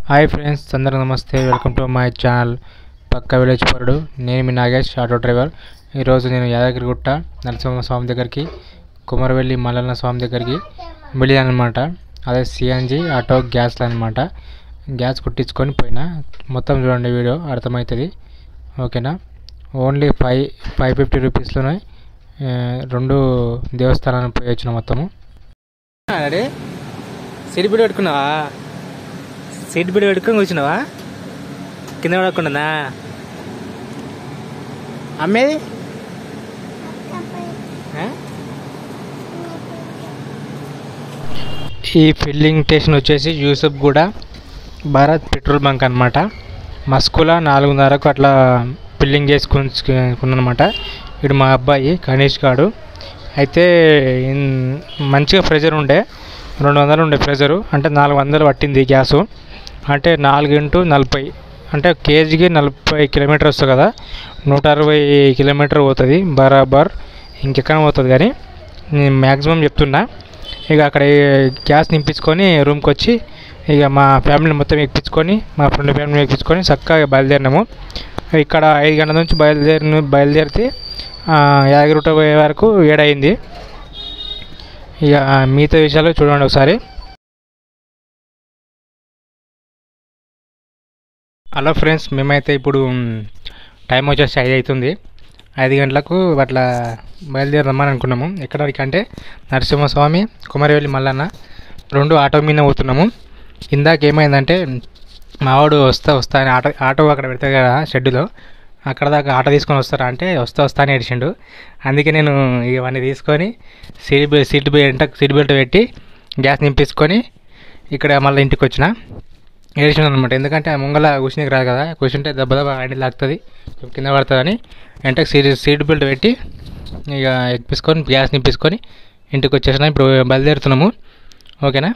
Hi friends అందరూ నమస్తే welcome to my channel పక్క విలేజ్ పరుడు నేను మీ నాగేష్ ఆటో డ్రైవర్ ఈరోజు నేను యాదగిరిగుట్ట నరసింహ స్వామి దగ్గరికి కుమరవెల్లి మల్లన్న స్వామి దగ్గరికి వెళ్ళానమాట అదే సిఎన్జి ఆటో గ్యాస్లు అనమాట గ్యాస్ కుట్టించుకొని పోయినా మొత్తం చూడండి వీడియో అర్థమవుతుంది ఓకేనా ఓన్లీ ఫైవ్ ఫైవ్ ఫిఫ్టీ రూపీస్లోనే ఆ, రెండు దేవస్థానానికి పోయి వచ్చిన మొత్తము అరే సీట్ బిడి పెట్టుకున్నావా సీట్ బిడి పెట్టుకొని కూర్చున్నావా కింద పడకుండా అమ్మేది ఆ? ఈ ఫిల్లింగ్ స్టేషన్ వచ్చేసి యూసఫ్ కూడా భారత్ పెట్రోల్ బంక్ అనమాట మస్కులా నాలుగున్నరకు అట్లా ఫిల్లింగ్ చేసుకున్నమాట ఇడు మా అబ్బాయి గణేష్ గాడు అయితే ఇన్- మంచిగా ప్రెజర్ ఉండే రెండు వందలు ఉండే ప్రెజరు అంటే నాలుగు వందలు పట్టింది గ్యాసు అంటే నాలుగు ఇంటూ నలభై అంటే కేజీకి నలభై కిలోమీటర్ వస్తుంది కదా నూట అరవై కిలోమీటర్ పోతుంది బరాబర్ ఇంకెక్కడ పోతుంది కానీ నేను మ్యాక్సిమం చెప్తున్నా ఇక అక్కడ గ్యాస్ నింపించుకొని రూమ్కి వచ్చి ఇక మా ఫ్యామిలీ మొత్తం ఎక్కించుకొని మా ఫ్రెండ్ ఫ్యామిలీ ఎక్కించుకొని చక్కగా బయలుదేరినాము ఇక్కడ ఐదు గంటల నుంచి బయలుదేరి బయలుదేరితే ఆ, యాదగిరిగుట్ట పోయే వరకు ఏడైంది ఇక మిగతా విషయాలు చూడండి ఒకసారి హలో ఫ్రెండ్స్ మేమైతే ఇప్పుడు మ్, టైం వచ్చేసి ఐదు అవుతుంది ఐదు గంటలకు అట్లా బయలుదేరదామని అనుకున్నాము ఎక్కడికి అంటే నరసింహస్వామి కుమారవెల్లి మల్లన్న రెండు ఆటో మీద పోతున్నాము ఇందాక ఏమైందంటే మావాడు వస్తా వస్తా అని ఆటో ఆటో అక్కడ పెడతాయి కదా షెడ్యూలో అక్కడ దాకా ఆటో తీసుకొని వస్తారా అంటే వస్తా వస్తా అని ఏడిచిండు అందుకే నేను ఇవన్నీ తీసుకొని seat belt seat belt seat belt పెట్టి గ్యాస్ నింపించుకొని ఇక్కడ మళ్ళీ ఇంటికి వచ్చిన ఏడిచిండు అనమాట ఎందుకంటే ఆ ముంగల కూర్చునికి రాదు కదా కూర్చుంటే దెబ్బ దెబ్బ హ్యాండిల్ లాగుతుంది కింద పడుతుందని వెంటనే సీట్ సీట్ బెల్ట్ పెట్టి ఇక ఎక్కించుకొని గ్యాస్ నింపించుకొని ఇంటికి వచ్చేసిన ఇప్పుడు బయలుదేరుతున్నాము ఓకేనా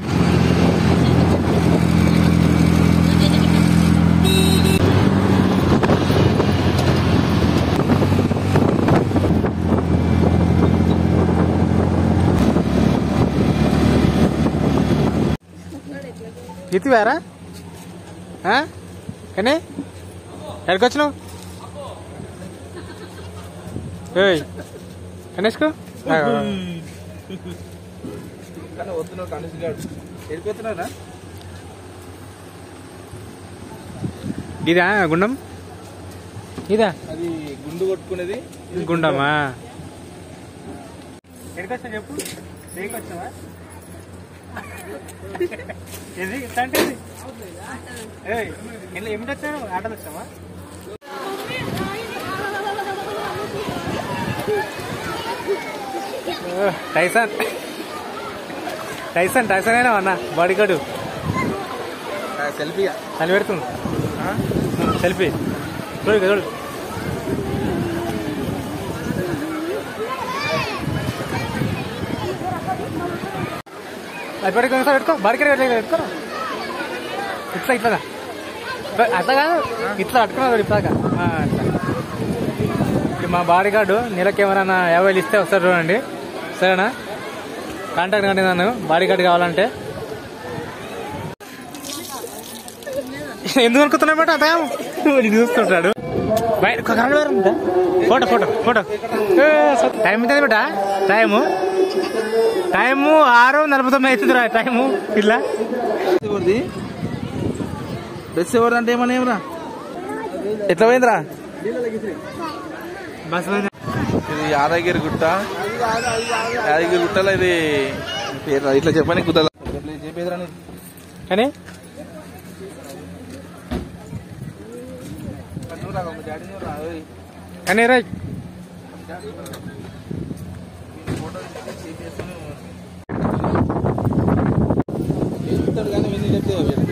ఇది వేరా కానీ ఎక్కడికి వచ్చినావు ఏయ్ గణేష్కు వస్తున్నావు కనిసి గాడు వెళ్ళిపోతున్నారా ఇదా గుండం ఇదా అది గుండు కొట్టుకునేది ఇది గుండమా ఎక్కడికి వచ్చా చెప్పు దేనికి వచ్చావా ఏది ఎట్లా అంటే ఇది? ఏయ్, ఇలా ఏమిటి వచ్చావు ఆటలు వచ్చావా ఓ, టైసన్ టైసన్ టైసన్ అయినా అన్న బాడీగాడు సెల్ఫీ అని పెడుతుంది సెల్ఫీ చూడు ఇక చూడు అది పెట్టుకో ఒకసారి పెట్టుకో బాడికడ పెట్టుకో ఇట్లా ఇట్లా అట్లా కాదు ఇట్లా పట్టుకున్నా ఇట్లాగా అట్లా ఇప్పుడు మా బాడీ గార్డు నెలకి ఎవరైనా యాభై వేలు ఇస్తే వస్తారు చూడండి సరేనా కాంటాక్ట్ కండి నన్ను బాడీ గార్డ్ కావాలంటే ఎందుకు అనుకుతున్నాయి బట్ అదే ఇది చూస్తుంటాడు బయట ఒక కరెంట్ వైర్ ఉందా? ఫోటో ఫోటో ఫోటో ఏ, స- టైం ఎంత బేటా టైము టైము ఆరు నలభై తొమ్మిది అవుతుంది రా టైము ఇట్లా ఎవరిది డ్రెస్ ఎవరిది అంటే ఏమన్నా ఏమరా ఎట్లా పోయిందిరా బస్ ఇది యాదగిరి గుట్ట యాదగిరి గుట్టలో ఇది పేరు ఇట్లా చెప్పని గుట్టలో చెప్పేదిరా నీకు. కానీ నువ్వురా, ఒక డాడీ నువ్వురా, ఓయ్. కానీ రైట్ చెప్తాడు కానీ విని చెప్తే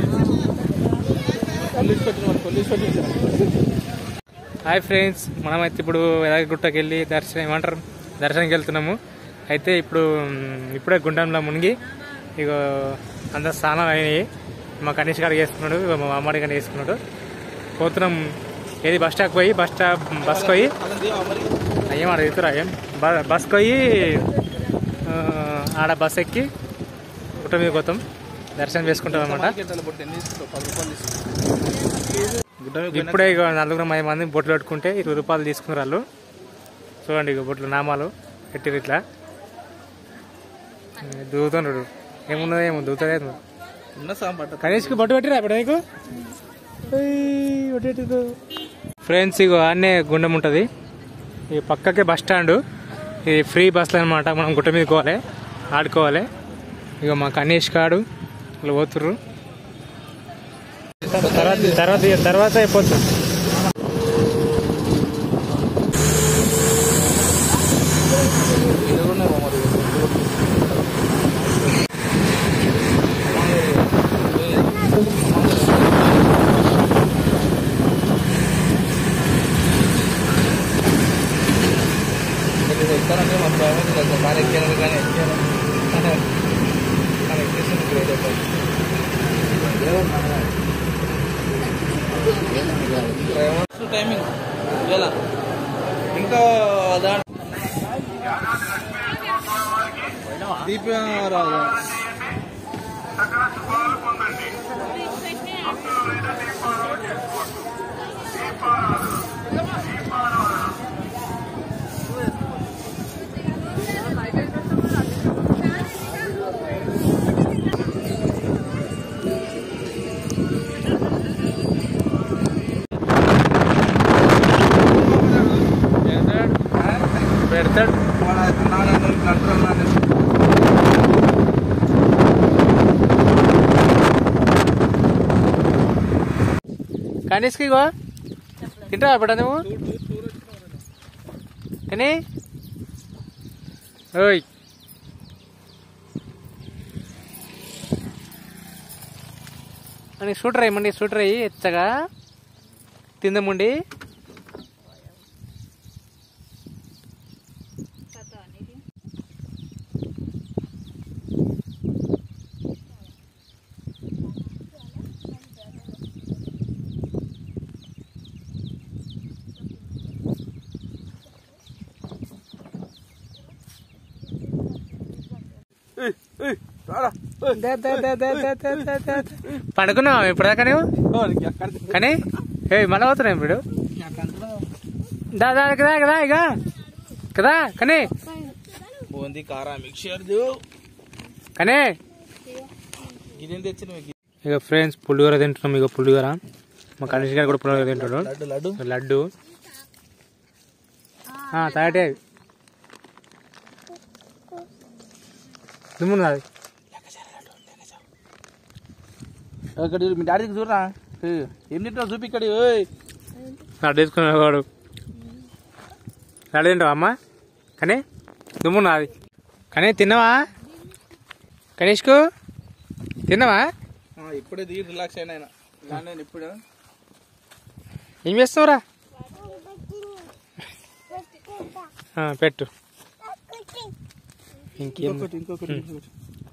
పోలీస్ పెట్టిన వాడు, పోలీస్ పెట్టిన హాయ్ ఫ్రెండ్స్ మనమైతే ఇప్పుడు గుట్టకి వెళ్ళి దర్శనం ఏమంటారు దర్శనానికి వెళ్తున్నాము అయితే ఇప్పుడు మ్, ఇప్పుడే గుండంలో మునిగి ఇక అందరు స్నానం అయినాయి మా కనీష్ గారు వేసుకున్నాడు ఇగో మా అమ్మడి గారు వేసుకున్నాడు పోతున్నాం ఏది బస్ స్టాప్ పోయి బస్ స్టాప్ బస్ పోయి ఏం ఆడ ఎత్తురా ఏం బ- బస్ పోయి ఆ, ఆడ బస్ ఎక్కి గుట్ట మీద పోతాం దర్శనం చేసుకుంటాం అనమాట మార్కెట్ బొట్టు ఎన్ని తీసుకుంటావు పది రూపాయలు తీసుకుంటావు గుడ్డ మీద పోయినా ఇప్పుడే ఇక నలుగురు ఐదు మంది బొట్లు పెట్టుకుంటే ఇరవై రూపాయలు తీసుకున్నారు వాళ్ళు చూడండి ఇక బొట్లు నామాలు పెట్టిరు ఇట్లా దూగుతున్నాడు ఏమున్నదో ఏమో దూగుతాడే ఉన్న సాం పట్ట కనీస్కి బొట్టు పెట్టిరా ఇప్పుడు నీకు ఫ్రెండ్స్ ఇగో అన్నే గుండం ఉంటుంది ఈ పక్కకే బస్ స్టాండ్ ఇది ఫ్రీ బస్సులు అనమాట మనం గుట్ట మీద పోవాలి ఆడుకోవాలి ఇక మా కనీష్ కాడు ఇలా పోతుర్రు తర్వాత తర్వాత తర్వాత అయిపోతుంది ఇది కూడా ఉన్నాయి మరి ఇది ఎక్కాలంటే మాకు భయం అవుతుంది అసలు కారు ఎక్కాను కానీ ఎక్కాను కానీ ఎక్కేసింది గ్రేట్ అయిపోయింది టైమింగ్ ఎలా ఇంకా దాని దీపారాధన పెడతాడు కనీస్కి ఇగో తింటావా ఇప్పుడు నువ్వు కానీ ఓయ్ అని షూటర్ అయ్యమండి షూటర్ అయ్యి ఎచ్చగా తిందముండి పడుకున్నావా ఇప్పటిదాకా నువ్వు కానీ ఏ మళ్ళీ పోతున్నావు ఇప్పుడు దా దా కదా కదా ఇక కదా కానీ బూందీ కారా మిక్చర్ కానీ ఇదేం తెచ్చిన ఇక ఫ్రెండ్స్ పులిహోర తింటున్నాం ఇక పులిహోర మా కనిష్ గారు కూడా పులిహోర తింటాడు లడ్డు లడ్డు లడ్డు తాటే దుమ్ము అది ఇక్కడ చూడు, మీ డాడీకి చూడరా ఏ, ఏం తింటావు చూపి ఇక్కడ ఓయ్ లడ్డు వేసుకునేవాడు లడ్డు తింటావా అమ్మ కానీ దుమ్ము నాది కానీ తిన్నావా కనీష్కు తిన్నావా ఆ, ఇప్పుడే దిగి రిలాక్స్ అయినా ఆయన. ఇలా నేను ఇప్పుడు ఏం చేస్తున్నావురా ఆ, పెట్టు ఇంకేం ఇంకొకటి ఇంకొకటి ఇంకొకటి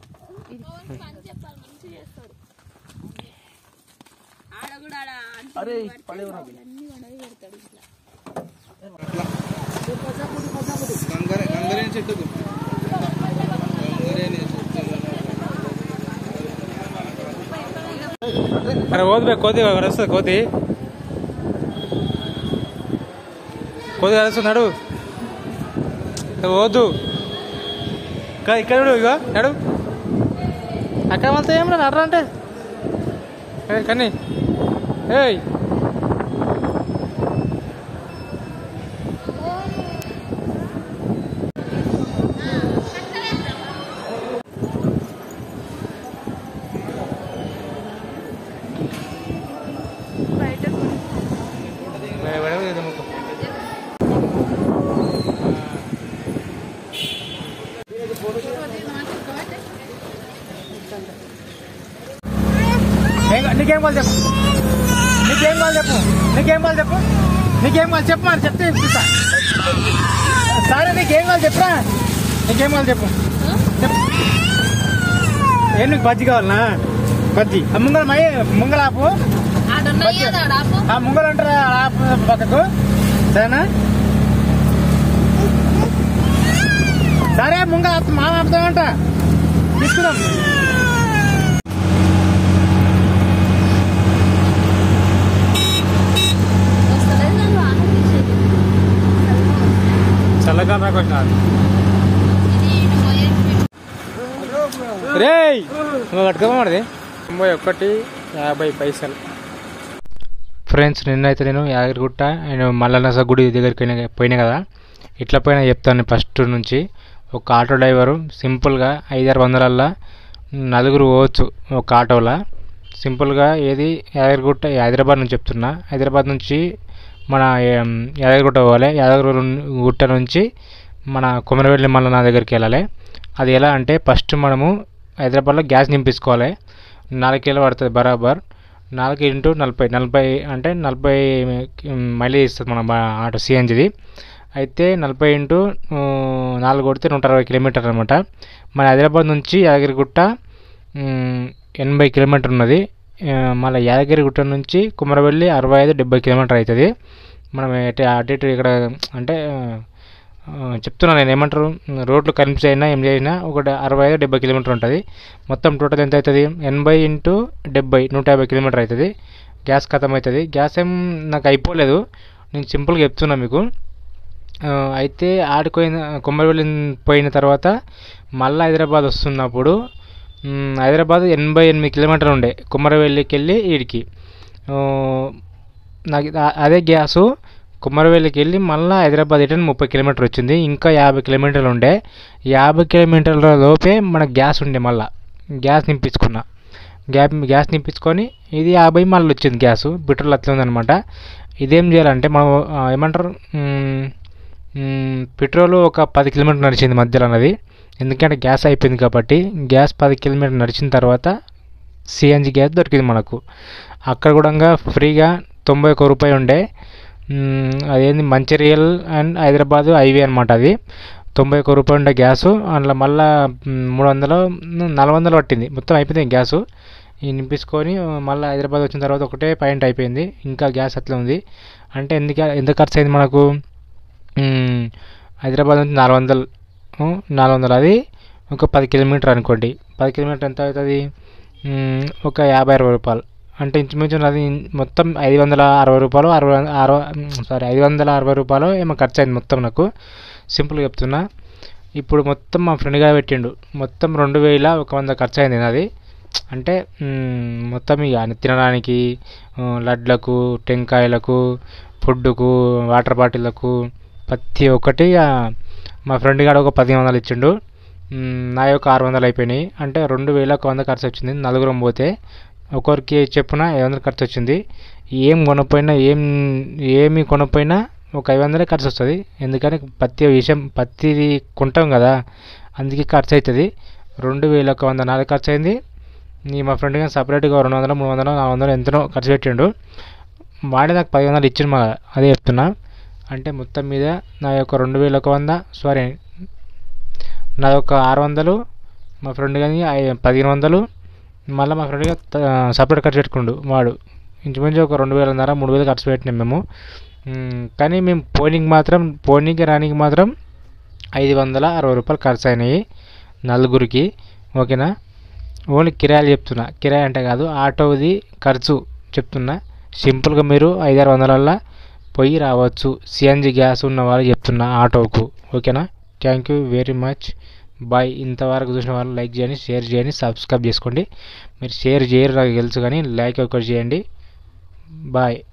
అరే పడేవరా గంగరే గంగరేని చెట్టుకు గంగరేని చెట్టు అరే ఓదు బే కోతి వస్తుంది కోతి కోతి కలుస్తుంది నడు వద్దు ఇక్కడ ఇక్కడ చూడు ఇగో నడు అక్కడ వెళ్తే ఏమరా నడరా అంటే ఏ, కానీ ఏయ్ మే- మేడం ఇది ముక్కు. ఏం- నీకేం కావాలి చెప్పు నీకేం కావాలి చెప్పు నీకేం కావాలి చెప్పు నీకేం కావాలి చెప్పు మరి చెప్తే ఇప్పిస్తా సరే నీకేం కావాలి చెప్పురా నీకేం కావాలి చెప్పు చెప్పు ఏం నీకు బజ్జి కావాలనా బజ్జి ఆ ముంగల మై ముంగల ఆపు ఆ ముంగలు అంటారా ఆపు పక్కకు సరేనా సరే ముంగ ఆపు, మామ ఆపుతామంట తీసుకున్నాం దుకాణం దాకా వచ్చిన రేయ్ నువ్వు కట్టుకోమది తొంభై ఒకటి యాభై పైసలు ఫ్రెండ్స్ నిన్నైతే నేను యాదగిరిగుట్ట అండ్ మల్లనస గుడి దగ్గరికి పోయినా పోయినా కదా ఇట్లా పోయినా చెప్తాను ఫస్ట్ నుంచి ఒక ఆటో డ్రైవరు సింపుల్గా ఐదారు వందలల్లా నలుగురు పోవచ్చు ఒక ఆటోలో సింపుల్గా ఏది యాదగిరిగుట్ట హైదరాబాద్ నుంచి చెప్తున్నా హైదరాబాద్ నుంచి మన ఏం, యాదగిరిగుట్ట పోవాలి యాదగిరి గుట్ట నుంచి మన కుమరవెల్లి మల్లన్న దగ్గరికి వెళ్ళాలి అది ఎలా అంటే ఫస్ట్ మనము హైదరాబాద్లో గ్యాస్ నింపించుకోవాలి నాలుగు కిలో పడుతుంది బరాబర్ నాలుగు ఇంటూ నలభై నలభై అంటే నలభై మైలేజ్ ఇస్తుంది మన బా- ఆటో సిఎన్జిది అయితే నలభై ఇంటూ ఆ, నాలుగు కొడితే నూట అరవై కిలోమీటర్ అనమాట మన హైదరాబాద్ నుంచి యాదగిరిగుట్ట ఉమ్, ఎనభై కిలోమీటర్ ఉన్నది ఆ, మళ్ళీ యాదగిరిగుట్ట నుంచి కుమరవెల్లి అరవై ఐదు డెబ్బై కిలోమీటర్ అవుతుంది మనం ఎటు అటు ఇటు ఇక్కడ అంటే ఆ, చెప్తున్నా నేను ఏమంటారు రోడ్లు కనిపించి అయినా ఏం చేసినా ఒక అరవై ఐదు డెబ్బై కిలోమీటర్ ఉంటుంది మొత్తం టోటల్ ఎంత అవుతుంది ఎనభై ఇంటూ డెబ్బై నూట యాభై కిలోమీటర్ అవుతుంది గ్యాస్ ఖతం అవుతుంది గ్యాస్ ఏం నాకు అయిపోలేదు నేను సింపుల్గా చెప్తున్నా మీకు ఆ, అయితే ఆడిపోయిన కొమ్మరివెల్లి పోయిన తర్వాత మళ్ళీ హైదరాబాద్ వస్తున్నప్పుడు మ్, హైదరాబాద్ ఎనభై ఎనిమిది కిలోమీటర్లు ఉండే కుమ్మరవెల్లికి వెళ్ళి ఈడికి ఆ, నాకు ఇది- అదే గ్యాసు కుమ్మరవెల్లికి వెళ్ళి మళ్ళీ హైదరాబాద్ రిటర్న్ ముప్పై కిలోమీటర్ వచ్చింది ఇంకా యాభై కిలోమీటర్లు ఉండే యాభై కిలోమీటర్ల లోపే మనకు గ్యాస్ ఉండే మళ్ళీ గ్యాస్ నింపించుకున్నా గ్యాస్ గ్యాస్ నింపించుకొని ఇది యాభై మళ్ళీ వచ్చింది గ్యాస్ పెట్రోల్ అట్లా ఉందన్నమాట ఇదేం చేయాలంటే మనం ఆ, ఏమంటారు మ్, మ్, పెట్రోల్ ఒక పది కిలోమీటర్ నడిచింది మధ్యలో అన్నది ఎందుకంటే గ్యాస్ అయిపోయింది కాబట్టి గ్యాస్ పది కిలోమీటర్ నడిచిన తర్వాత సిఎన్జి గ్యాస్ దొరికింది మనకు అక్కడ కూడా ఫ్రీగా తొంభై ఒక రూపాయి ఉండే మ్, అదేంది మంచిర్యాల్ అండ్ హైదరాబాద్ హైవే అనమాట అది తొంభై ఒక రూపాయి ఉండే గ్యాసు అందులో మళ్ళా మ్, మూడు వందలు మ్, నాలుగు వందలు పట్టింది మొత్తం అయిపోయింది గ్యాసు ఈ నింపించుకొని మళ్ళీ హైదరాబాద్ వచ్చిన తర్వాత ఒకటే పాయింట్ అయిపోయింది ఇంకా గ్యాస్ అట్లా ఉంది అంటే ఎందుకు ఎంత ఖర్చు అయింది మనకు మ్, హైదరాబాద్ నుంచి నాలుగు వందలు ఉ, నాలుగు వందలు అది ఒక పది కిలోమీటర్ అనుకోండి పది కిలోమీటర్ ఎంత అవుతుంది మ్, ఒక యాభై అరవై రూపాయలు అంటే ఇంచుమించు అది మొత్తం ఐదు వందల అరవై రూపాయలు అరవై అరవై సారీ ఐదు వందల అరవై రూపాయలు ఏమో ఖర్చు అయింది మొత్తం నాకు సింపుల్గా చెప్తున్నా ఇప్పుడు మొత్తం మా ఫ్రెండ్గా పెట్టిండు మొత్తం రెండు వేల ఒక వంద ఖర్చు అయింది నాది అంటే మ్, మొత్తం ఇక అన్ని తినడానికి ఆ, లడ్లకు టెంకాయలకు ఫుడ్కు వాటర్ బాటిళ్ళకు ప్రతి ఒక్కటి ఇక మా ఫ్రెండ్ గాడు ఒక పదిహేను వందలు ఇచ్చిండు మ్, నా యొక్క ఆరు వందలు అయిపోయినాయి అంటే రెండు వేల ఒక వంద ఖర్చు వచ్చింది నలుగురం పోతే ఒకరికి చెప్పున ఐదు వందలు ఖర్చు వచ్చింది ఏం కొనపోయినా ఏం ఏమి కొనపోయినా ఒక ఐదు వందలే ఖర్చు వస్తుంది ఎందుకని ప్రతి విషయం ప్రతిది కొంటాం కదా అందుకే ఖర్చు అవుతుంది రెండు వేల ఒక వంద నాలుగు ఖర్చు అయింది నీ మా ఫ్రెండ్ కానీ సపరేట్గా రెండు వందలు మూడు వందలు నాలుగు వందలు ఎంతనో ఖర్చు పెట్టిండు వాడే నాకు పది వందలు ఇచ్చిండు మా అదే చెప్తున్నా అంటే మొత్తం మీద నా యొక్క రెండు వేల ఒక వంద సారీ నా యొక్క ఆరు వందలు మా ఫ్రెండ్ కానీ ఐ- పదిహేను వందలు మళ్ళీ మా ఫ్రెండ్గా సపరేట్ ఖర్చు పెట్టుకుండు వాడు ఇంచుమించు ఒక రెండు వేలన్నర మూడు వేలు ఖర్చు పెట్టినాం మేము మ్, కానీ మేము పోనీకి మాత్రం పోనీకి రానికి మాత్రం ఐదు వందల అరవై రూపాయలు ఖర్చు అయినాయి నలుగురికి ఓకేనా ఓన్లీ కిరాయిలు చెప్తున్నా కిరాయి అంటే కాదు ఆటోది ఖర్చు చెప్తున్నా సింపుల్గా మీరు ఐదారు వందలల్లో పోయి రావచ్చు సిఎన్జి గ్యాస్ ఉన్న వాళ్ళు చెప్తున్నా ఆటోకు ఓకేనా thank you very much bye ఇంతవరకు చూసిన వాళ్ళు లైక్ చేయండి షేర్ చేయండి సబ్స్క్రైబ్ చేసుకోండి మీరు షేర్ చేయరు నాకు తెలుసు కానీ లైక్ ఒకటి చేయండి బాయ్